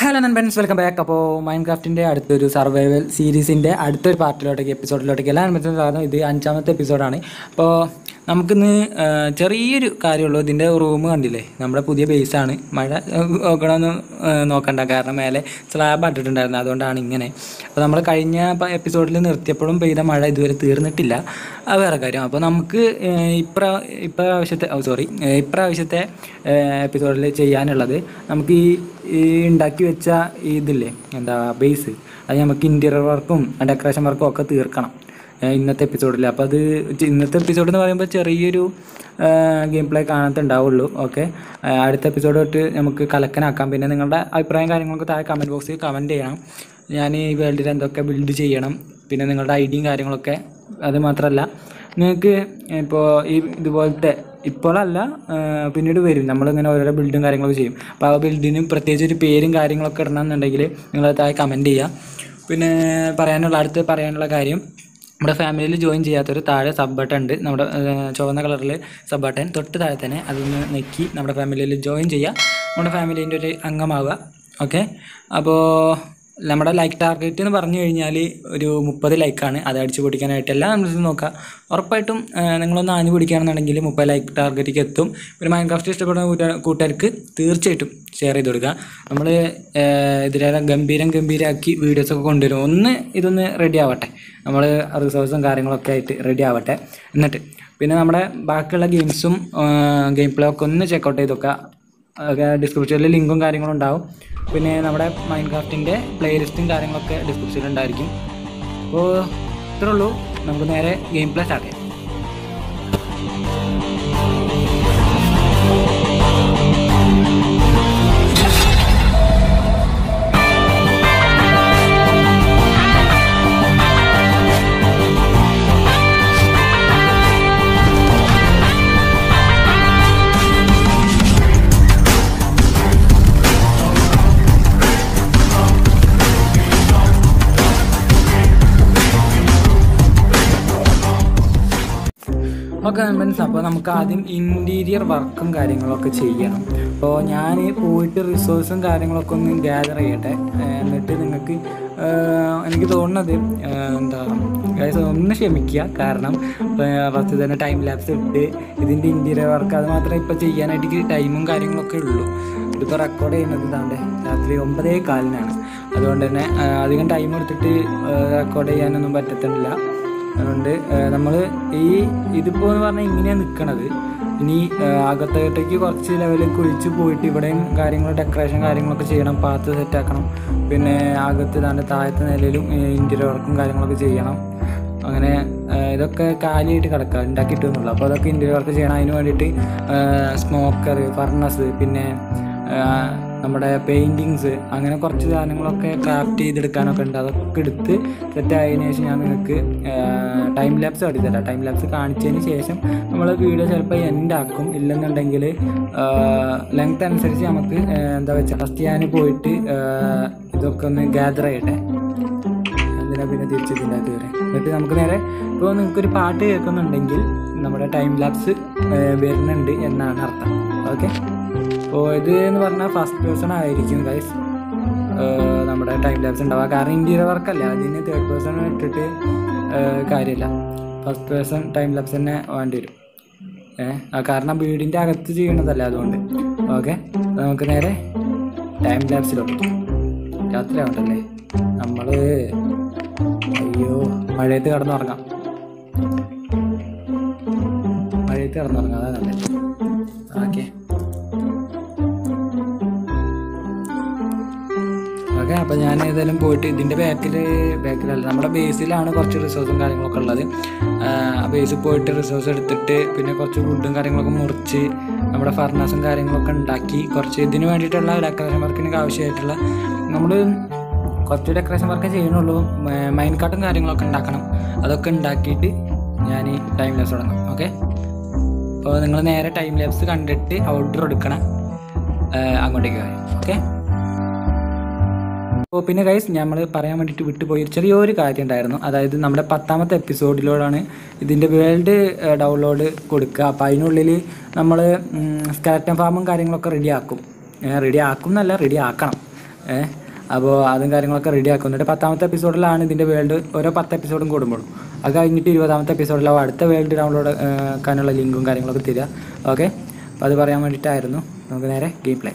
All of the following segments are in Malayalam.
ഹലോ നൻപൻസ് വെൽക്കം ബാക്ക് അപ്പോൾ മൈൻഡ് ക്രാഫ്റ്റിൻ്റെ അടുത്തൊരു സർവൈവൽ സീരീസിൻ്റെ അടുത്തൊരു പാർട്ടിലോട്ടേക്ക് എപ്പിസോഡിലോട്ടേക്ക് എല്ലാ നൻപൻസും സാധനം ഇത് അഞ്ചാമത്തെ എപ്പിസോഡാണ് അപ്പോൾ നമുക്കിന്ന് ആ, ചെറിയൊരു കാര്യമുള്ളൂ ഇതിൻ്റെ റൂം കണ്ടില്ലേ നമ്മുടെ പുതിയ ബേസാണ് മഴ നോക്കണമെന്ന് നോക്കണ്ട കാരണം മേലെ സ്ലാബ് ഇട്ടിട്ടുണ്ടായിരുന്നു അതുകൊണ്ടാണ് ഇങ്ങനെ അപ്പോൾ നമ്മൾ കഴിഞ്ഞ എപ്പിസോഡിൽ നിർത്തിയപ്പോഴും പെയ്ത മഴ ഇതുവരെ തീർന്നിട്ടില്ല അത് വേറെ കാര്യം അപ്പോൾ നമുക്ക് ഇപ്രാ ഇപ്രാവശ്യത്തെ ഓ സോറി ഇപ്രാവശ്യത്തെ എപ്പിസോഡിൽ ചെയ്യാനുള്ളത് നമുക്ക് ഈ ഈ ഉണ്ടാക്കി വെച്ച ഈ ഇതില്ലേ എന്താ ബേസ് അത് നമുക്ക് ഇൻറ്റീരിയർ വർക്കും ഡെക്കറേഷൻ വർക്കും ഒക്കെ തീർക്കണം ഏഹ് ഇന്നത്തെ എപ്പിസോഡിൽ അപ്പോൾ അത് ചെ- ഇന്നത്തെ എപ്പിസോഡ് എന്ന് പറയുമ്പോൾ ചെറിയൊരു ഗെയിം പ്ലേ കാണത്തുണ്ടാവുള്ളൂ ഓക്കെ അടുത്ത എപ്പിസോഡ് തൊട്ട് നമുക്ക് കലക്കനാക്കാം പിന്നെ നിങ്ങളുടെ അഭിപ്രായം കാര്യങ്ങളൊക്കെ താഴെ കമൻറ്റ് ബോക്സിൽ കമൻറ്റ് ചെയ്യണം ഞാൻ ഈ വേൾഡിൽ എന്തൊക്കെ ബിൽഡ് ചെയ്യണം പിന്നെ നിങ്ങളുടെ ഐഡിയയും കാര്യങ്ങളൊക്കെ അത് മാത്രമല്ല നിങ്ങൾക്ക് ഇപ്പോൾ ഈ ഇതുപോലത്തെ ഇപ്പോഴല്ല ആ, പിന്നീട് വരും നമ്മളിങ്ങനെ ഓരോരോ ബിൽഡും കാര്യങ്ങളൊക്കെ ചെയ്യും അപ്പോൾ ആ ബിൽഡിന് പ്രത്യേകിച്ച് ഒരു പേരും കാര്യങ്ങളൊക്കെ ഇടണമെന്നുണ്ടെങ്കിൽ നിങ്ങൾ താഴെ കമൻറ്റ് ചെയ്യുക പിന്നെ പറയാനുള്ള അടുത്ത് പറയാനുള്ള കാര്യം നമ്മുടെ ഫാമിലിയിൽ ജോയിൻ ചെയ്യാത്തൊരു താഴെ സബ് ബട്ടൺ ഉണ്ട് നമ്മുടെ ആ, ചുവന്ന കളറിൽ സബ് ബട്ടൺ തൊട്ട് താഴെ തന്നെ അതൊന്ന് നെക്കി നമ്മുടെ ഫാമിലിയിൽ ജോയിൻ ചെയ്യുക നമ്മുടെ ഫാമിലീൻ്റെ ഒരു അംഗമാവുക ഓക്കെ അപ്പോൾ നമ്മുടെ ലൈക്ക് ടാർഗറ്റ് എന്ന് പറഞ്ഞു കഴിഞ്ഞാൽ ഒരു മുപ്പത് ലൈക്കാണ് അത് അടിച്ചു പൊടിക്കാനായിട്ട് എല്ലാം നമ്മൾ നോക്കുക ഉറപ്പായിട്ടും ആ, നിങ്ങളൊന്ന് ആഞ്ഞു പിടിക്കുകയാണെന്നുണ്ടെങ്കിൽ മുപ്പത് ലൈക്ക് ടാർഗറ്റിലേക്ക് എത്തും പിന്നെ മൈൻഡ് ക്രാഫ്റ്റ് ഇഷ്ടപ്പെടുന്ന കൂട്ടുകാർ കൂട്ടുകാർക്ക് തീർച്ചയായിട്ടും ഷെയർ ചെയ്ത് കൊടുക്കുക നമ്മൾ ഇതിലേറെ ഗംഭീരം ഗംഭീരമാക്കി വീഡിയോസൊക്കെ കൊണ്ടുവരും ഒന്ന് ഇതൊന്ന് റെഡി ആവട്ടെ നമ്മൾ റിസോഴ്സും കാര്യങ്ങളൊക്കെ ആയിട്ട് റെഡി ആവട്ടെ എന്നിട്ട് പിന്നെ നമ്മുടെ ബാക്കിയുള്ള ഗെയിംസും ഗെയിം പ്ലേ ഒക്കെ ഒന്ന് ചെക്കൗട്ട് ചെയ്ത് നോക്കുക ഡിസ്ക്രിപ്ഷനിൽ ലിങ്കും കാര്യങ്ങളും ഉണ്ടാവും പിന്നെ നമ്മുടെ മൈൻഡ് ക്രാഫ്റ്റിൻ്റെ പ്ലേലിസ്റ്റും കാര്യങ്ങളൊക്കെ ഡിസ്ക്രിപ്ഷനിൽ ഉണ്ടായിരിക്കും അപ്പോൾ ഇത്രേ ഉള്ളൂ നമുക്ക് നേരെ ഗെയിം പ്ലേ സ്റ്റാർട്ട് ചെയ്യാം ഓക്കെ മെൻസ് അപ്പോൾ നമുക്ക് ആദ്യം ഇൻറ്റീരിയർ വർക്കും കാര്യങ്ങളൊക്കെ ചെയ്യണം അപ്പോൾ ഞാൻ പോയിട്ട് റിസോഴ്സും കാര്യങ്ങളൊക്കെ ഒന്ന് ഗ്യാദർ ചെയ്യട്ടെ ഏഹ് എന്നിട്ട് നിങ്ങൾക്ക് ഏഹ് എനിക്ക് തോന്നുന്നത് ഏഹ് എന്താ guys ഒന്ന് ക്ഷമിക്കുക കാരണം ഫസ്റ്റ് തന്നെ ടൈം ലാപ്സ് ഇട്ട് ഇതിൻ്റെ ഇൻറ്റീരിയർ വർക്ക് അത് മാത്രമേ ഇപ്പോൾ ചെയ്യാനായിട്ട് ടൈമും കാര്യങ്ങളൊക്കെ ഉള്ളൂ ഇതിപ്പോൾ റെക്കോർഡ് ചെയ്യുന്നത് ഇതാണ്ട് രാത്രി ഒമ്പതേ കാലിനാണ് അതുകൊണ്ട് തന്നെ ഏഹ് അധികം ടൈം എടുത്തിട്ട് റെക്കോർഡ് ചെയ്യാനൊന്നും പറ്റത്തില്ല അതുകൊണ്ട് നമ്മൾ ഈ ഇതിപ്പോൾ എന്ന് പറഞ്ഞാൽ ഇങ്ങനെയാണ് നിൽക്കണത് ഇനി ആ, അകത്തോട്ടേക്ക് കുറച്ച് ലെവലിൽ കുഴിച്ച് പോയിട്ട് ഇവിടെയും കാര്യങ്ങൾ ഡെക്കറേഷൻ കാര്യങ്ങളൊക്കെ ചെയ്യണം പാത്ത് സെറ്റാക്കണം പിന്നെ അകത്ത് താണ്ട് താഴത്തെ നിലയിലും ഇൻറ്റീരിയർ വർക്കും കാര്യങ്ങളൊക്കെ ചെയ്യണം അങ്ങനെ ആ, ഇതൊക്കെ കാലിയായിട്ട് കിടക്കുക ഉണ്ടാക്കിയിട്ടുള്ളൂ അപ്പോൾ അതൊക്കെ ഇൻറ്റീരിയർ വർക്ക് ചെയ്യണം അതിന് വേണ്ടിയിട്ട് സ്മോക്കർ ഫർണസ് പിന്നെ ആ, നമ്മുടെ പെയിൻറ്റിങ്സ് അങ്ങനെ കുറച്ച് സാധനങ്ങളൊക്കെ ക്രാഫ്റ്റ് ചെയ്തെടുക്കാനൊക്കെ ഉണ്ട് അതൊക്കെ എടുത്ത് സെറ്റ് ആയതിനു ശേഷം ഞാൻ നിങ്ങൾക്ക് ടൈം ലാപ്സ് കാട്ടിത്തരാം ടൈം ലാപ്സ് കാണിച്ചതിന് ശേഷം നമ്മൾ വീഡിയോ ചിലപ്പോൾ എൻഡ് ആക്കും ഇല്ലെന്നുണ്ടെങ്കിൽ ലെങ്ത് അനുസരിച്ച് നമുക്ക് ആ, എന്താ വെച്ചാൽ ഫസ്റ്റ് ഞാൻ പോയിട്ട് ആ, ഇതൊക്കെ ഒന്ന് ഗ്യാദർ ചെയ്യട്ടെ എന്തിനാ പിന്നെ തിരിച്ച് ഇതിൻ്റെ അകത്ത് കയറി എന്നിട്ട് നമുക്ക് നേരെ ഇപ്പോൾ നിങ്ങൾക്കൊരു പാട്ട് കേൾക്കുന്നുണ്ടെങ്കിൽ നമ്മുടെ ടൈം ലാപ്സ് വരുന്നുണ്ട് എന്നാണ് അർത്ഥം ഓക്കെ അപ്പോൾ ഇത് എന്ന് പറഞ്ഞാൽ ഫസ്റ്റ് പേഴ്സൺ ആയിരിക്കും ഗൈസ് നമ്മുടെ ടൈം ലാപ്സ് ഉണ്ടാവുക കാരണം ഇൻറ്റീരിയർ വർക്കല്ല അതിന് തേർഡ് പേഴ്സൺ ഇട്ടിട്ട് ഏഹ്, കാര്യമില്ല ഫസ്റ്റ് പേഴ്സൺ ടൈം ലാപ്സ് തന്നെ വേണ്ടി വരും ഏഹ് കാരണം വീടിൻ്റെ അകത്ത് ചെയ്യണതല്ല അതുകൊണ്ട് ഓക്കെ നമുക്ക് നേരെ ടൈം ലാപ്സിലോട്ട് രാത്രി ആവണ്ടല്ലേ നമ്മൾ അയ്യോ മഴയത്ത് കിടന്നുറങ്ങാം മഴയത്ത് കിടന്നുറങ്ങാം അതാ നല്ലത് ഓക്കെ ഓക്കെ അപ്പോൾ ഞാൻ ഏതായാലും പോയിട്ട് ഇതിൻ്റെ ബാക്കിൽ ബാക്കിലല്ല നമ്മുടെ ബേസിലാണ് കുറച്ച് റിസോഴ്സും കാര്യങ്ങളൊക്കെ ഉള്ളത് ആ ബേസിൽ പോയിട്ട് റിസോഴ്സ് എടുത്തിട്ട് പിന്നെ കുറച്ച് വുഡും കാര്യങ്ങളൊക്കെ മുറിച്ച് നമ്മുടെ ഫർണസും കാര്യങ്ങളൊക്കെ ഉണ്ടാക്കി കുറച്ച് ഇതിന് വേണ്ടിയിട്ടുള്ള ഡെക്കറേഷൻ വർക്കിനൊക്കെ ആവശ്യമായിട്ടുള്ള നമ്മൾ കുറച്ച് ഡെക്കറേഷൻ വർക്ക് ചെയ്യണുള്ളൂ മൈൻ കാട്ടും കാര്യങ്ങളൊക്കെ ഉണ്ടാക്കണം അതൊക്കെ ഉണ്ടാക്കിയിട്ട് ഞാൻ ടൈം ലാപ്സ് തുടങ്ങാം ഓക്കെ അപ്പോൾ നിങ്ങൾ നേരെ ടൈം ലാപ്സ് കണ്ടിട്ട് ഔട്ട്ഡോർ എടുക്കണം ആ, അങ്ങോട്ടേക്ക് കാര്യം ഓക്കെ അപ്പോൾ പിന്നെ ഗൈസ് നമ്മൾ പറയാൻ വേണ്ടിയിട്ട് വിട്ടുപോയി ഒരു ചെറിയൊരു കാര്യം ഉണ്ടായിരുന്നു അതായത് നമ്മുടെ പത്താമത്തെ എപ്പിസോഡിലോടാണ് ഇതിൻ്റെ വേൾഡ് ഡൗൺലോഡ് കൊടുക്കുക അപ്പോൾ അതിനുള്ളിൽ നമ്മൾ സ്കാറ്റൻ ഫാമും കാര്യങ്ങളൊക്കെ റെഡി ആക്കും റെഡി ആക്കും എന്നല്ല റെഡി ആക്കണം ഏഹ് അപ്പോൾ അതും കാര്യങ്ങളൊക്കെ റെഡി ആക്കും എന്നിട്ട് പത്താമത്തെ എപ്പിസോഡിലാണ് ഇതിൻ്റെ വേൾഡ് ഓരോ പത്ത് എപ്പിസോഡും കൂടുമ്പോഴും അത് കഴിഞ്ഞിട്ട് ഇരുപതാമത്തെ എപ്പിസോഡിലാവും അടുത്ത വേൾഡ് ഡൗൺലോഡ് ആക്കാനുള്ള ലിങ്കും കാര്യങ്ങളൊക്കെ തരിക ഓക്കെ അപ്പോൾ അത് പറയാൻ വേണ്ടിയിട്ടായിരുന്നു നമുക്ക് നേരെ ഗെയിം പ്ലേ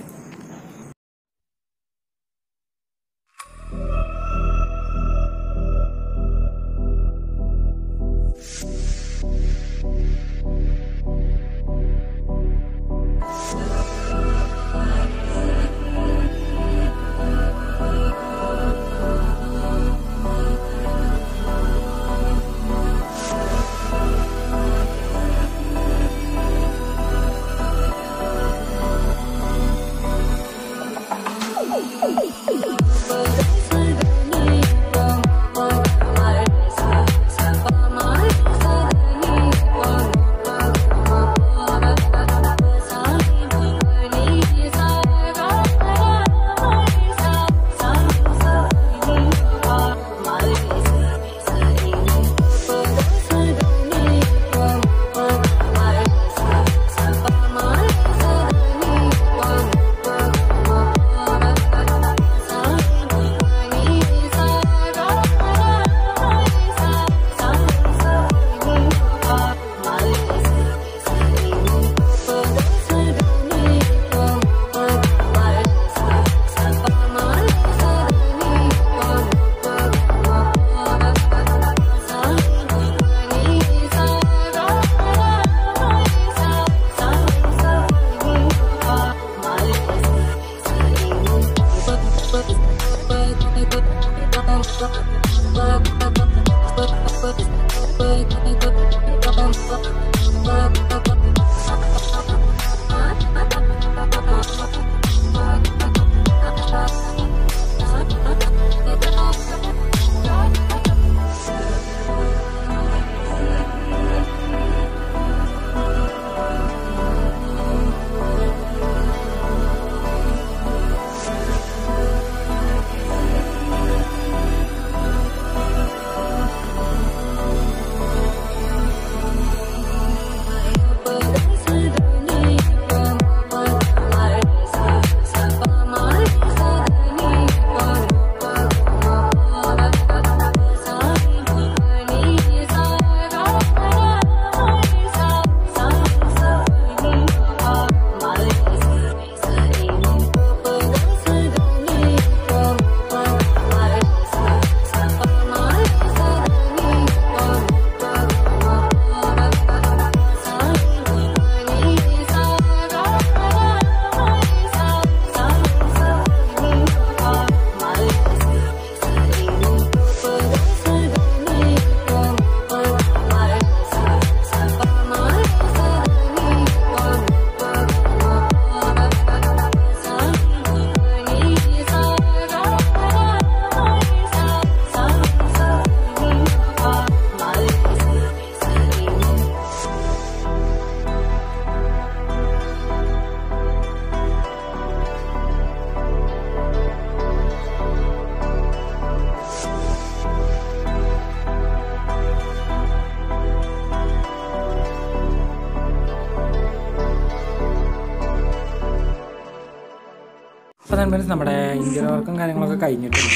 അപ്പോൾ തന്നെ ഫ്രണ്ട്സ് നമ്മുടെ ഇന്ത്യൻ വർക്കും കാര്യങ്ങളൊക്കെ കഴിഞ്ഞിട്ടുണ്ട്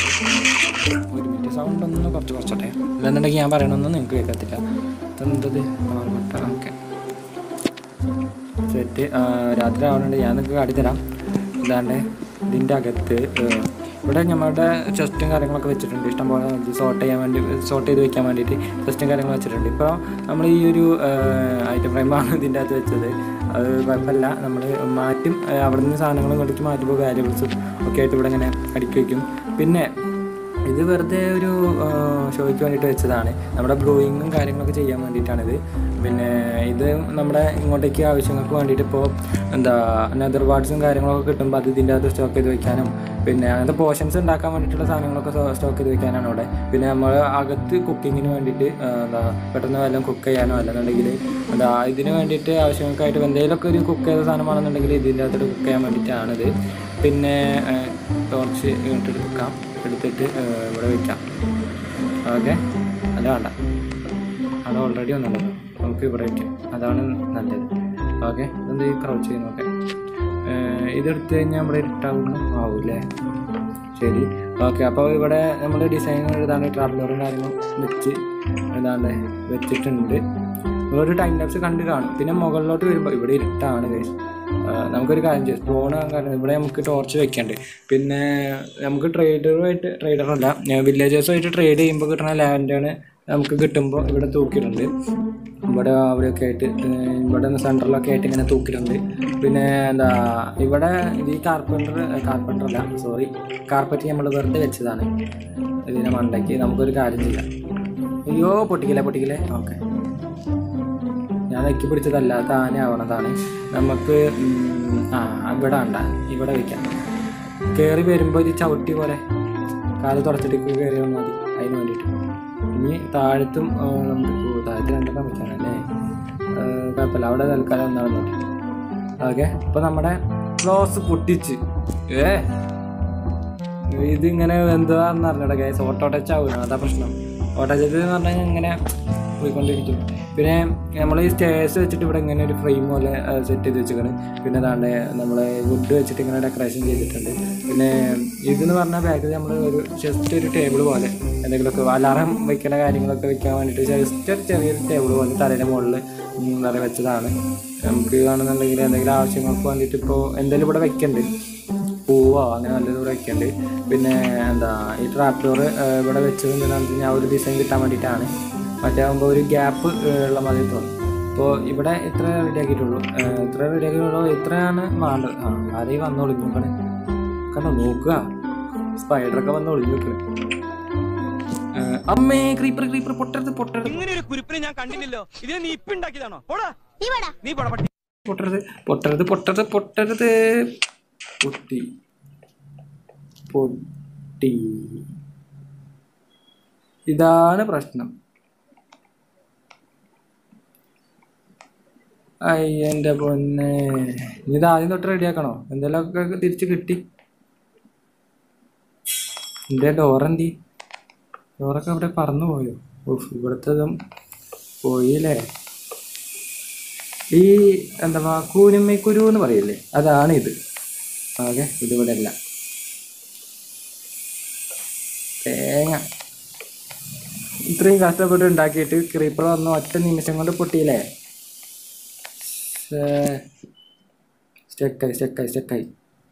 ഒരു മിനിറ്റ് സൗണ്ട് ഒന്ന് കുറച്ച് കുറച്ചോട്ടെ ഇല്ലെന്നുണ്ടെങ്കിൽ ഞാൻ പറയണമെന്നും നിങ്ങൾക്ക് കേൾക്കത്തില്ല ഇതെന്തത് പവർ ബട്ടൺ ഓക്കെ സെറ്റ് രാത്രി ആവുന്നുണ്ട് ഞാൻ നിങ്ങൾക്ക് കാട്ടിത്തരാം ഇതാണ്ട് ഇതിൻ്റെ അകത്ത് ഏഹ്, ഇവിടെ ഞങ്ങളുടെ ചെസ്റ്റും കാര്യങ്ങളൊക്കെ വെച്ചിട്ടുണ്ട് ഇഷ്ടംപോലെ സോർട്ട് ചെയ്യാൻ വേണ്ടി സോർട്ട് ചെയ്ത് വെക്കാൻ വേണ്ടിയിട്ട് ചെസ്റ്റും കാര്യങ്ങളും വെച്ചിട്ടുണ്ട് ഇപ്പോൾ നമ്മൾ ഈ ഒരു ഐറ്റം ഫ്രെയിമാണ് ഇതിൻ്റെ അകത്ത് വെച്ചത് അത് കുഴപ്പമില്ല നമ്മൾ മാറ്റും ഏഹ്, അവിടെ നിന്ന് സാധനങ്ങളും ഇങ്ങോട്ടേക്ക് മാറ്റുമ്പോൾ വാല്യബിൾസും ഒക്കെ ആയിട്ട് ഇവിടെ ഇങ്ങനെ അടുക്കി വയ്ക്കും പിന്നെ ഇത് വെറുതെ ഒരു ആ, ഷോയ്ക്ക് വേണ്ടിയിട്ട് വെച്ചതാണ് നമ്മുടെ ബ്ലൂയിങ്ങും കാര്യങ്ങളൊക്കെ ചെയ്യാൻ വേണ്ടിയിട്ടാണിത് പിന്നെ ഇത് നമ്മുടെ ഇങ്ങോട്ടേക്ക് ആവശ്യങ്ങൾക്ക് വേണ്ടിയിട്ട് ഇപ്പോൾ എന്താ നെതർ വാർഡ്സും കാര്യങ്ങളൊക്കെ കിട്ടുമ്പോൾ അത് ഇതിൻ്റെ അകത്ത് സ്റ്റോക്ക് ചെയ്ത് വെക്കാനും പിന്നെ അങ്ങനത്തെ പോർഷൻസ് ഉണ്ടാക്കാൻ വേണ്ടിയിട്ടുള്ള സാധനങ്ങളൊക്കെ സ്റ്റോക്ക് ചെയ്ത് വെക്കാനാണ് ഇവിടെ പിന്നെ നമ്മൾ അകത്ത് കുക്കിങ്ങിന് വേണ്ടിയിട്ട് ആ, എന്താ പെട്ടെന്ന് വല്ലതും കുക്ക് ചെയ്യാനോ അല്ലെന്നുണ്ടെങ്കിൽ എന്താ ഇതിന് വേണ്ടിയിട്ട് ആവശ്യങ്ങൾക്കായിട്ട് എന്തെങ്കിലുമൊക്കെ ഒരു കുക്ക് ചെയ്ത സാധനമാണെന്നുണ്ടെങ്കിൽ ഇതിൻ്റെ അകത്തോട്ട് കുക്ക് ചെയ്യാൻ വേണ്ടിയിട്ടാണിത് പിന്നെ ടോർച്ച് ഇങ്ങോട്ട് എടുക്കാം എടുത്തിട്ട് ആ, ഇവിടെ വെക്കാം ഓക്കെ അല്ല വേണ്ട അത് ഓൾറെഡി ഒന്നുള്ളത് നമുക്ക് ഇവിടെ വയ്ക്കാം അതാണ് നല്ലത് ഓക്കെ ഇതെന്ത് ക്രൗച്ച് ചെയ്യുന്നു ഓക്കെ ഏഹ് ഇതെടുത്ത് കഴിഞ്ഞാൽ ഇവിടെ ഇരുട്ടാവുന്നു ആവൂല്ലേ ശരി ഓക്കെ അപ്പോൾ ഇവിടെ നമ്മൾ ഡിസൈൻ ഇതാണ് ട്രാവലറും കാര്യങ്ങളും വെച്ച് ഏതാണ്ട് വെച്ചിട്ടുണ്ട് ഒരു ടൈം ലാപ്സ് കണ്ട് കാണും പിന്നെ മുകളിലോട്ട് വരുമ്പോൾ ഇവിടെ ഇരുട്ടാണ് ഗൈസ് നമുക്കൊരു കാര്യം ചെയ്യാം സ്പോൺ കാരണം ഇവിടെ നമുക്ക് ടോർച്ച് വെക്കണ്ട് പിന്നെ നമുക്ക് ട്രേഡറുമായിട്ട് ട്രേഡറല്ല വില്ലേജേഴ്സുമായിട്ട് ട്രേഡ് ചെയ്യുമ്പോൾ കിട്ടുന്ന ലാൻഡാണ് നമുക്ക് കിട്ടുമ്പോൾ ഇവിടെ തൂക്കിയിട്ടുണ്ട് ഇവിടെ അവിടെയൊക്കെ ആയിട്ട് ഏഹ് ഇവിടെ സെൻറ്ററിലൊക്കെ ആയിട്ട് ഇങ്ങനെ തൂക്കിയിട്ടുണ്ട് പിന്നെ എന്താ ഇവിടെ ഈ കാർപ്പൻറ്റർ കാർപ്പൻറ്റർ അല്ല സോറി കാർപ്പറ്റ് നമ്മൾ വെറുതെ വെച്ചതാണ് ഇതിനെ മണ്ടയ്ക്ക് നമുക്കൊരു കാര്യം ചെയ്യാം അയ്യോ പൊട്ടിക്കില്ലേ പൊട്ടിക്കില്ലേ ഓക്കെ ഞാൻ നെക്കി പിടിച്ചതല്ല താനെ ആവണതാണ് നമുക്ക് ഉം, ആ ഇവിടെ വേണ്ട ഇവിടെ വെക്കാം കയറി വരുമ്പോൾ ഇത് ചവിട്ടി പോലെ കാല് തുടച്ചിട്ട് കയറി വന്നാൽ മതി അതിന് വേണ്ടിയിട്ട് ഇനി താഴത്തും ആ, നമുക്ക് ഓ, താഴത്ത് രണ്ടെണ്ണം വെക്കാനല്ലേ ആ, കുഴപ്പമില്ല അവിടെ തൽക്കാലം ഒന്നാണ് നോക്കി ഓക്കെ അപ്പോൾ നമ്മുടെ ക്ലോസ് പൊട്ടിച്ച് ഏ ഇതിങ്ങനെ എന്താന്ന് അറിഞ്ഞൂടെ ഗൈസ് ഓട്ടോ ടച്ച് ആവുക അതാ പ്രശ്നം ഓട്ടോ ടച്ച് എന്ന് പറഞ്ഞാൽ ഇങ്ങനെ പോയിക്കൊണ്ടിരിക്കും പിന്നെ നമ്മൾ ഈ സ്റ്റേഴ്സ് വെച്ചിട്ട് ഇവിടെ ഇങ്ങനെ ഒരു ഫ്രെയിം പോലെ സെറ്റ് ചെയ്ത് വെച്ചിരിക്കണം പിന്നെ അതാണ്ട് നമ്മൾ വുഡ് വെച്ചിട്ട് ഇങ്ങനെ ഡെക്കറേഷൻ ചെയ്തിട്ടുണ്ട് പിന്നെ ഇതെന്ന് പറഞ്ഞാൽ ബാക്കിൽ നമ്മൾ ഒരു ജസ്റ്റ് ഒരു ടേബിൾ പോലെ എന്തെങ്കിലുമൊക്കെ അലാറം വെക്കുന്ന കാര്യങ്ങളൊക്കെ വെക്കാൻ വേണ്ടിയിട്ട് ജസ്റ്റ് ഒരു ചെറിയൊരു ടേബിൾ പോലെ തലയുടെ മുകളിൽ നിറ വെച്ചതാണ് നമുക്ക് കാണുന്നുണ്ടെങ്കിൽ എന്തെങ്കിലും ആവശ്യങ്ങൾക്ക് വേണ്ടിയിട്ട് ഇപ്പോൾ എന്തെങ്കിലും ഇവിടെ വെക്കണ്ട് പൂവോ അങ്ങനെ നല്ലത് ഇവിടെ വെക്കണ്ട് പിന്നെ എന്താ ഈ ട്രാക്ടർ ഇവിടെ വെച്ചത് എന്താണെന്ന് വെച്ച് കഴിഞ്ഞാൽ ഒരു ഡിസൈൻ കിട്ടാൻ വേണ്ടിയിട്ടാണ് മറ്റേ ആകുമ്പോൾ ഒരു ഗ്യാപ്പ് ഉള്ള മാതിരി തോന്നും അപ്പോൾ ഇവിടെ ഇത്ര റെഡിയാക്കിയിട്ടുള്ളൂ ഏഹ് ഇത്ര റെഡിയാക്കിയിട്ടുള്ളൂ ഇത്രയാണ് വേണ്ടത് ആ ആരെയും വന്ന് ഒളിഞ്ഞു നോക്കണേ കണ്ടോ നോക്കുക സ്പൈഡറൊക്കെ വന്ന് ഒളിഞ്ഞു നോക്കണേ ഏഹ് അമ്മേ ക്രീപ്പർ ക്രീപ്പർ പൊട്ടരുത് പൊട്ടരുത് ഇങ്ങനെ ഒരു കുരിപ്പിനെ ഞാൻ കണ്ടില്ലല്ലോ ഇതിനെ നീ ഇപ്പൊ ഉണ്ടാക്കിയതാണോ പോടാ നീ വേടാ നീ പോടാ പട്ടി പൊട്ടരുത് പൊട്ടരുത് പൊട്ടരുത് പൊട്ടരുത് പൊട്ടി പൊട്ടി ഇതാണ് പ്രശ്നം അയ്യൻ്റെ പൊന്നെ ഇനി ഇത് ആദ്യം തൊട്ട് റെഡിയാക്കണോ എന്തെങ്കിലുമൊക്കെ തിരിച്ച് കിട്ടി എൻ്റെ ഡോറെന്തി ഡോറൊക്കെ അവിടെ പറന്നു പോയോ ഓഫ് ഇവിടുത്തതും പോയില്ലേ ഈ എന്താ കൂനിമ്മക്കുരു എന്ന് പറയില്ലേ അതാണ് ഇത് ഓക്കെ ഇതിവിടെ അല്ല തേങ്ങ ഇത്രയും കഷ്ടപ്പെട്ട് ഉണ്ടാക്കിയിട്ട് ക്രീപ്പർ വന്ന് ഒറ്റ നിമിഷം കൊണ്ട് പൊട്ടിയില്ലേ സ്റ്റെക്കായി സ്റ്റെക്കായി സ്റ്റെക്കായി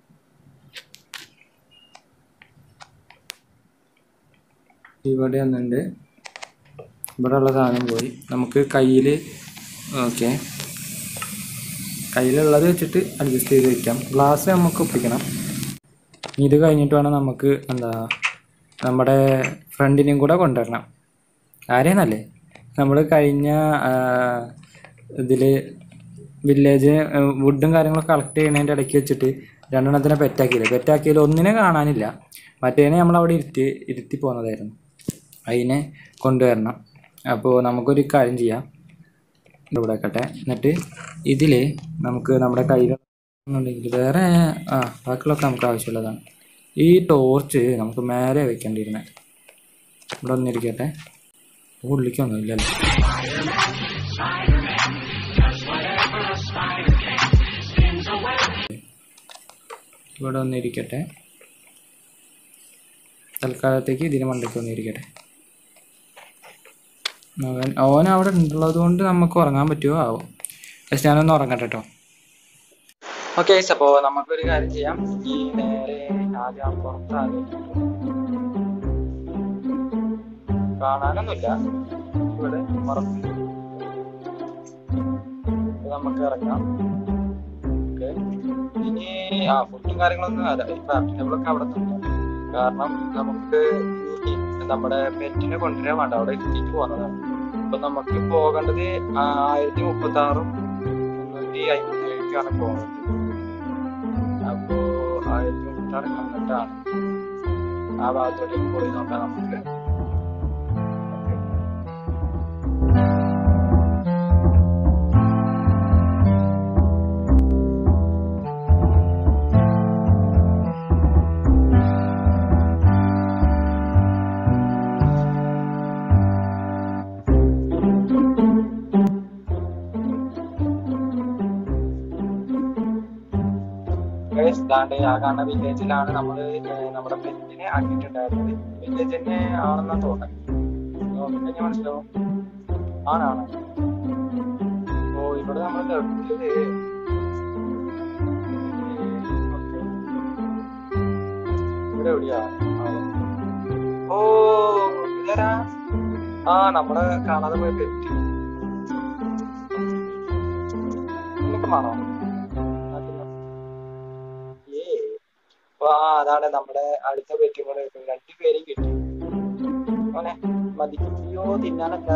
ഇവിടെ ഒന്നുണ്ട് ഇവിടെ ഉള്ള സാധനം പോയി നമുക്ക് കയ്യിൽ ഓക്കെ കയ്യിലുള്ളത് വെച്ചിട്ട് അഡ്ജസ്റ്റ് ചെയ്ത് വെക്കാം ഗ്ലാസ് നമുക്ക് ഒപ്പിക്കണം ഇത് കഴിഞ്ഞിട്ട് വേണം നമുക്ക് എന്താ നമ്മുടെ ഫ്രണ്ടിനെയും കൂടെ കൊണ്ടുവരണം ആരെയെന്നല്ലേ നമ്മൾ കഴിഞ്ഞ ഇതിൽ വില്ലേജ് വുഡും കാര്യങ്ങളൊക്കെ കളക്ട് ചെയ്യുന്നതിൻ്റെ ഇടയ്ക്ക് വെച്ചിട്ട് രണ്ടെണ്ണത്തിനെ പെറ്റാക്കിയില്ല പെറ്റാക്കിയതിൽ ഒന്നിനെ കാണാനില്ല മറ്റേനെ നമ്മളവിടെ ഇരുത്തി ഇരുത്തി പോകുന്നതായിരുന്നു അതിനെ കൊണ്ടുവരണം അപ്പോൾ നമുക്കൊരു കാര്യം ചെയ്യാം ഇവിടെ വെക്കട്ടെ എന്നിട്ട് ഇതിൽ നമുക്ക് നമ്മുടെ കയ്യിലുണ്ടെങ്കിൽ വേറെ ആ ബാക്കിയുള്ളതൊക്കെ നമുക്ക് ആവശ്യമുള്ളതാണ് ഈ ടോർച്ച് നമുക്ക് മേലെ വെക്കേണ്ടിയിരുന്നത് ഇവിടെ ഒന്നിരിക്കട്ടെ ഉള്ളിക്കൊന്നും ഇല്ലല്ലോ ഇവിടെ ഒന്നിരിക്കട്ടെ തൽക്കാലത്തേക്ക് ഇതിന് മണ്ടയ്ക്ക് ഒന്നിരിക്കട്ടെ അവൻ അവൻ അവിടെ ഉള്ളത് കൊണ്ട് നമുക്ക് ഉറങ്ങാൻ പറ്റുമോ ആവും പക്ഷെ ഞാനൊന്ന് ഉറങ്ങട്ടെ കേട്ടോ ഓക്കെ അപ്പോൾ നമുക്കൊരു കാര്യം ചെയ്യാം ഈ നേരെ ആദ്യം പുറത്താകും കാണാനൊന്നുമില്ല ഇവിടെ പുറത്ത് ഇത് നമുക്ക് ഇറങ്ങാം ഓക്കെ ഇനി ആ ഫുഡും കാര്യങ്ങളൊന്നും അല്ല ഈ ക്രാഫ്റ്റ് ടേബിളൊക്കെ അവിടെ തന്നെ കാരണം നമുക്ക് ഈ നമ്മുടെ പെറ്റിനെ കൊണ്ടുവരാൻ വേണ്ട അവിടെ എത്തിയിട്ട് പോകുന്നതാണ് അപ്പൊ നമുക്ക് പോകേണ്ടത് ആയിരത്തി മുപ്പത്തി ആറും മുന്നൂറ്റി അമ്പത്തി ഏഴിലേക്കാണ് പോകുന്നത് അപ്പോ ആയിരത്തി മുപ്പത്തി ആറ് കണ്ടിട്ടാണ് ആ ഭാഗത്തോട്ടേക്ക് പോയി നോക്കാം നമുക്ക് എന്താണ്ട് ആ കാണുന്ന വില്ലേജിലാണ് നമ്മൾ നമ്മുടെ പെറ്റിനെ ആക്കിയിട്ടുണ്ടായിരുന്നത് വില്ലേജ് തന്നെ ആണെന്നാ തോന്നുന്നത് പിന്നെ മനസ്സിലാവും ആണാണ് ഓ ഇവിടെ നമ്മൾ നിർത്തിയത് ഓക്കേ. ഇവിടെ എവിടെയാ ആ. ഓ ഇതാരാ ആ നമ്മളെ കാണാതെ പോയ പെറ്റ് നിനക്കുമാണോ അതില്ല. ഏയ്. അപ്പൊ ആ അതാണ് നമ്മുടെ അടുത്ത പെറ്റും കൂടെ കിട്ടും രണ്ടുപേരെയും കിട്ടി മോനെ മതി അയ്യോ തിന്നാനല്ല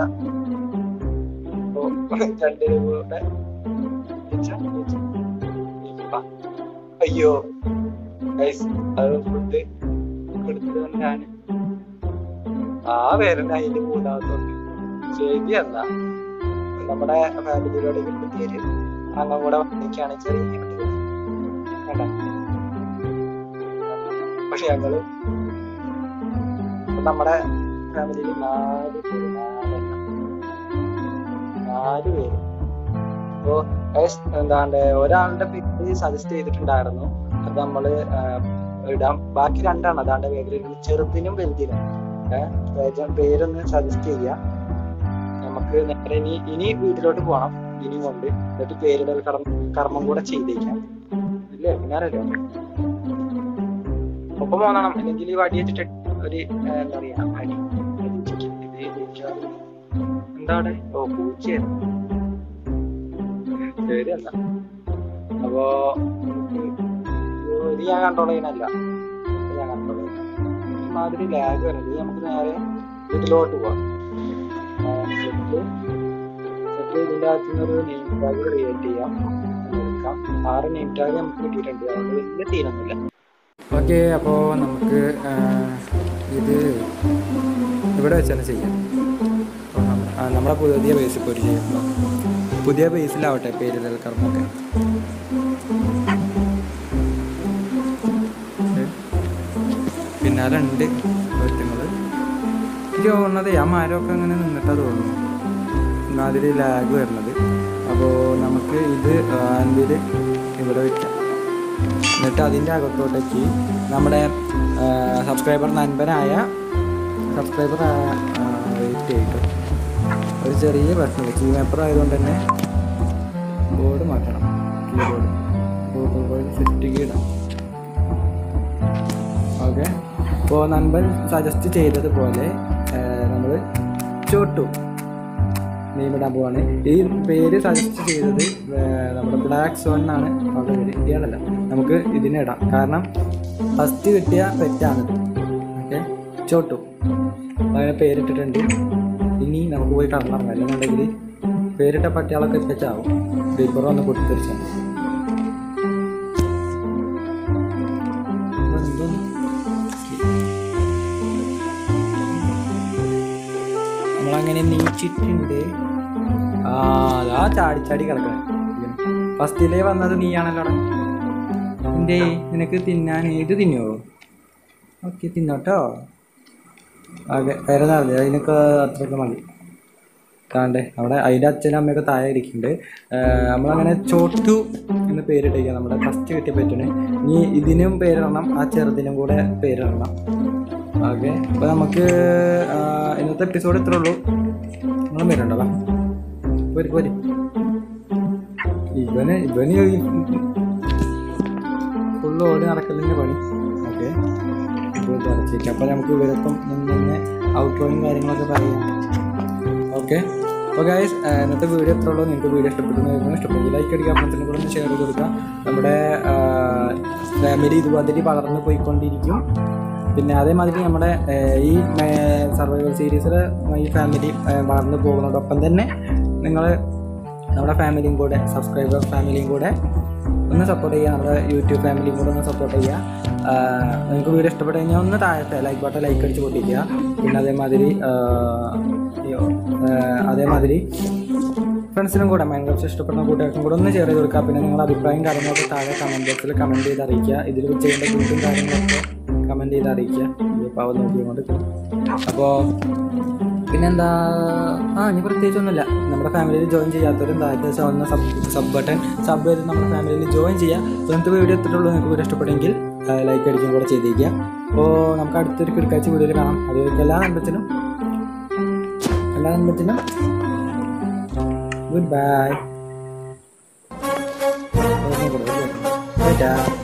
ഓ രണ്ട് രൂപയുടെ ഇച്ച, ഇച്ച. ഇപ്പ. അയ്യോ ഗൈസ് അത് ഫുഡ് കൊടുത്തത് ഞാൻ ആ പേരുന്ന അതിന്റെ മൂന്നാമത്തോണ്ട് ശരിയല്ല നമ്മുടെ ഫാമിലിയിലൂടെ കിട്ടിയത് അങ്ങ് കൂടെ വന്നിക്കാണ് ചെറിയ കുട്ടികൾ കണ്ട പക്ഷെ ഞങ്ങള് ഇപ്പൊ നമ്മുടെ ഫാമിലിയിൽ നാല് പേര് നാലെണ്ണം നാല് പേര് അപ്പോ guys, എന്താണ്ട് ഒരാളുടെ പേര് സജസ്റ്റ് ചെയ്തിട്ടുണ്ടായിരുന്നു അത് നമ്മള് ആ, ഇടാം ബാക്കി രണ്ടാണ് അതാണ്ട് വേഗം ചെറുതിനും വലുതിനും ഏഹ് പേരൊന്ന് സജസ്റ്റ് ചെയ്യാം നമുക്ക് നേരെ ഇനി ഇനി വീട്ടിലോട്ട് പോകണം ഇനി കൊണ്ട് എന്നിട്ട് പേരിടൽ കർമ്മ കർമ്മം കൂടെ ചെയ്തേക്കാം ഇല്ലേ പിന്നാരല്ലോ ഒപ്പം പോന്നണം അല്ലെങ്കിൽ ഈ വടി വെച്ചിട്ട് ഒരു ഏഹ്, എന്താ പറയാ അടി അടിച്ചിട്ട് ഇത് ജയിക്കാതെ. എന്താണ് ഓ പൂച്ചയായിരുന്നു ശരിയല്ല അപ്പോ നമുക്ക് ഇത് ഞാൻ കൺട്രോൾ ചെയ്യണല്ല ഇത് ഞാൻ കൺട്രോൾ ചെയ്യണം മാതിരി ലാഗ് വരുന്നത് നമുക്ക് നേരെ വീട്ടിലോട്ട് പോവാം സെറ്റ് സെറ്റ് ഇതിൻ്റെ അകത്ത് നിന്നൊരു നെയിം ടാഗ് ക്രിയേറ്റ് ചെയ്യാം എടുക്കാം ആറ് നെയിം ടാഗ് നമുക്ക് കിട്ടിയിട്ടുണ്ട് അതുകൊണ്ട് വലിയ സീനൊന്നുമില്ല ഓക്കെ അപ്പോൾ നമുക്ക് ആ, ഇത് ഇവിടെ വെച്ച് തന്നെ ചെയ്യാം അപ്പോൾ നമ്മ- ആ, നമ്മുടെ പുതിയ ബേസ് ഇപ്പോൾ ഒരു ചെയ്യുമ്പോൾ പുതിയ ബേസിലാവട്ടെ പേരിടൽ കർമ്മമൊക്കെ ഓക്കേ. പിന്നാലെ ഉണ്ട് ഒറ്റങ്ങൾ എനിക്ക് തോന്നുന്നത് ആ മരമൊക്കെ അങ്ങനെ നിന്നിട്ടാ തോന്നുന്നു അതിൽ ലാഗ് വരുന്നത് അപ്പോൾ നമുക്ക് ഇത് ആൻഡിൽ ഇവിടെ വയ്ക്കാം എന്നിട്ട് അതിൻ്റെ അകത്തോട്ടേക്ക് നമ്മുടെ സബ്സ്ക്രൈബർ നൻപനായ സബ്സ്ക്രൈബർ വെയിറ്റ് ചെയ്തിട്ട് ഒരു ചെറിയ പ്രശ്നമില്ല കീ പേപ്പർ ആയതുകൊണ്ട് തന്നെ ബോർഡ് മാറ്റണം കീബോർഡ് ഗൂഗിൾ ബോർഡ് സെറ്റ് ഇടാം ഓക്കെ അപ്പോൾ നൻപൻ സജസ്റ്റ് ചെയ്തതുപോലെ നമ്മൾ ചോട്ടു നെയ്മിടാൻ പോവാണ് ഈ പേര് സജസ്റ്റ് ചെയ്തത് ഏർ നമ്മുടെ ബ്ലാക്ക് സോൺ എന്നാണ് അവരുടെ പേര് ഇയാളല്ല നമുക്ക് ഇതിനെ ഇടാം കാരണം ഫസ്റ്റ് കിട്ടിയ പെറ്റാണിത് ഓക്കെ ചോട്ടു അങ്ങനെ പേരിട്ടിട്ടുണ്ട് ഇനി നമുക്ക് പോയി കടന്നിറങ്ങാം അല്ലെന്നുണ്ടെങ്കിൽ പേരിട്ട പട്ടികളൊക്കെ എത്തിച്ചാവും ഡീപ്പർ വന്ന് പൊട്ടിത്തെറിച്ചാൽ നമ്മളങ്ങനെ നീച്ചിട്ടുണ്ട് ആ അതാ ചാടി ചാടി കിടക്കണം ഫസ്റ്റിലേ വന്നത് നീയാണല്ലോ എന്തേ നിനക്ക് തിന്നാൻ ഇത് തിന്നോ ഓക്കെ തിന്നോട്ടോ ഓക്കെ വേറെ അറിഞ്ഞു അതിനൊക്കെ അത്രയൊക്കെ മതി കാണ്ടേ അവിടെ അതിൻ്റെ അച്ഛനും അമ്മയൊക്കെ താഴെ ഇരിക്കുന്നുണ്ട് ഏർ നമ്മളങ്ങനെ ചോട്ടു എന്ന് പേരിട്ടിരിക്കുക നമ്മുടെ ഫസ്റ്റ് കിട്ടിയ പറ്റിന് ഇനി ഇതിനും പേരിടണം ആ ചെറുതിനും കൂടെ പേരിടണം ഓക്കെ അപ്പോൾ നമുക്ക് ആ, ഇന്നത്തെ എപ്പിസോഡ് ഇത്രേ ഉള്ളൂ നിങ്ങളും പേരുണ്ടോ വാ പോരി പോരി ഇവന് ഇവന് ഫുള്ള് ഓടി നടക്കലിൻ്റെ പണി ഓക്കെ അടച്ചേക്കാം അപ്പോൾ നമുക്ക് ഇവരൊപ്പം നിന്ന് ഔട്ട്റോയും കാര്യങ്ങളൊക്കെ പറയാം ഓക്കെ അപ്പോൾ ഗൈസ് ഇന്നത്തെ വീഡിയോ എത്ര ഉള്ളൂ നിങ്ങൾക്ക് വീഡിയോ ഇഷ്ടപ്പെടുന്നതായിരുന്നു ഇഷ്ടപ്പെട്ടു ലൈക്ക് അടിക്കുക ഫ്രണ്ട്സിനെ കൂടെ ഒന്ന് ഷെയർ ചെയ്ത് കൊടുക്കുക നമ്മുടെ ഫാമിലി ഇതുമാതിരി വളർന്നു പോയിക്കൊണ്ടിരിക്കും പിന്നെ അതേമാതിരി നമ്മുടെ ആ, ഈ സർവൈവൽ സീരീസിൽ ഈ ഫാമിലി വളർന്നു പോകുന്നതോടൊപ്പം തന്നെ നിങ്ങൾ നമ്മുടെ ഫാമിലിയും കൂടെ സബ്സ്ക്രൈബർ ഫാമിലിയും കൂടെ ഒന്ന് സപ്പോർട്ട് ചെയ്യുക നമ്മുടെ യൂട്യൂബ് ഫാമിലിയും കൂടെ ഒന്ന് സപ്പോർട്ട് ചെയ്യുക ആ, നിങ്ങൾക്ക് വീഡിയോ ഇഷ്ടപ്പെട്ട് കഴിഞ്ഞാൽ ഒന്ന് താഴത്തെ ലൈക്ക് ബട്ടൺ ലൈക്ക് അടിച്ച് പൊട്ടിക്കുക പിന്നെ അതേമാതിരി ആ, അയ്യോ, ആ, അതേമാതിരി ഫ്രണ്ട്സിനും കൂടെ മൈൻഡ് ക്രാഫ്റ്റ് ഇഷ്ടപ്പെടുന്ന കൂട്ടുകാർക്കും കൂടെ ഒന്ന് ഷെയർ ചെയ്ത് കൊടുക്കുക പിന്നെ നിങ്ങളുടെ അഭിപ്രായം കാര്യങ്ങളൊക്കെ താഴെ കമൻറ്റ് ബോക്സിൽ കമൻറ്റ് ചെയ്ത് അറിയിക്കുക ഇതിൽ ചെയ്യേണ്ട ഗുഡും കാര്യങ്ങളൊക്കെ കമൻറ്റ് ചെയ്ത് അറിയിക്കുക ഇപ്പോൾ അവ നോക്കിക്കൊണ്ട് അപ്പോൾ പിന്നെന്താ ആ ഇനി പ്രത്യേകിച്ചൊന്നുമില്ല നമ്മുടെ ഫാമിലിയിൽ ജോയിൻ ചെയ്യാത്തവരും താഴത്തെ ഒന്ന് സബ് സബ് ബട്ടൺ സബ് ചെയ്ത് നമ്മുടെ ഫാമിലിയിൽ ജോയിൻ ചെയ്യുക അപ്പോൾ ഇന്നത്തെ വീഡിയോ എത്തിട്ടുള്ളൂ നിങ്ങൾക്ക് വീഡിയോ ഇഷ്ടപ്പെട്ടെങ്കിൽ ലൈക്ക് അടിക്കും കൂടെ ചെയ്തേക്കുക അപ്പോൾ നമുക്ക് അടുത്തൊരു കിടക്കാഴ്ച വീഡിയോയിൽ കാണാം അതുവരെ എല്ലാ നമ്പത്തിനും എല്ലാ നമ്പത്തിനും ഗുഡ് ബൈ ടാറ്റാ